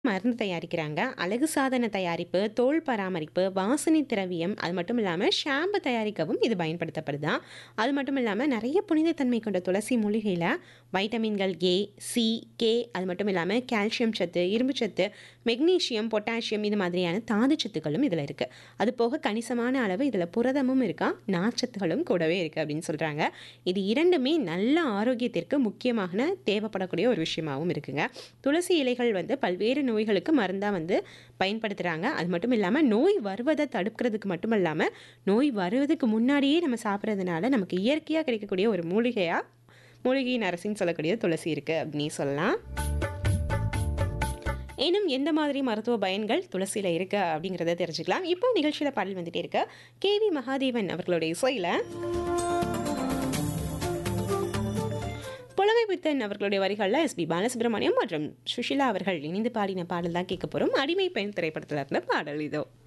மருந்து தயாரிக்கிறாங்க. அழகு சாதன தயாரிப்பு, தோல் பராமரிப்பு, வாசனை திரவியம், அது மட்டும் இல்லாம ஷாம்பு தயாரிக்கவும் இது பயன்படுத்தப்படுதாம். அது மட்டும் இல்லாம நெறைய புனித தன்மை கொண்ட துளசி மூலிகையில வைட்டமின்கள் ஏ, சி, கே அது மட்டும் இல்லாம கால்சியம் சத்து, இரும்பு சத்து, மெக்னீசியம், பொட்டாசியம் இது மாதிரியான தாது சத்துக்களும் இதுல இருக்கு. அது போக கணிசமான அளவு இதுல புரதமும் இருக்காம், நார்ச்சத்துகளும் கூடவே இருக்கு அப்படின்னு சொல்றாங்க. இது இரண்டுமே நல்ல ஆரோக்கியத்திற்கு முக்கியமான தேவைப்படக்கூடிய ஒரு விஷயமாவும் இருக்குங்க. துளசி இலைகள் வந்து பல்வேறு நோய்களுக்கு மருந்தா வந்து பயன்படுத்துறாங்க. அது மட்டும் இல்லாம நோய் வருவத தடுக்கிறதுக்கு மட்டும் இல்லாம, நோய் வருவதுக்கு முன்னாடியே நம்ம சாப்பிடுறதுனால நமக்கு இயற்கையா கிடைக்கக்கூடிய ஒரு மூலிகையா, மூலிகையின் அரசின்னு சொல்லக்கூடிய துளசி இருக்கு அப்படின்னே சொல்லலாம். இன்னும் எந்த மாதிரி மருத்துவ பயன்கள் துளசியில இருக்கு அப்படிங்கிறத தெரிஞ்சுக்கலாம். இப்போ நிகழ்ச்சியில பாடல் வந்துட்டே இருக்கு. கே.வி. மகாதேவன் அவர்களுடைய இசையில புலமை பித்தன் அவர்களுடைய வரிகள்ல எஸ்.பி. பாலசுப்ரமணியம் மற்றும் சுஷீலா அவர்கள் இணைந்து பாடின பாடல் தான் கேட்க போறோம். அடிமை பெண் திரைப்படத்துல இருந்த பாடல் இதோ.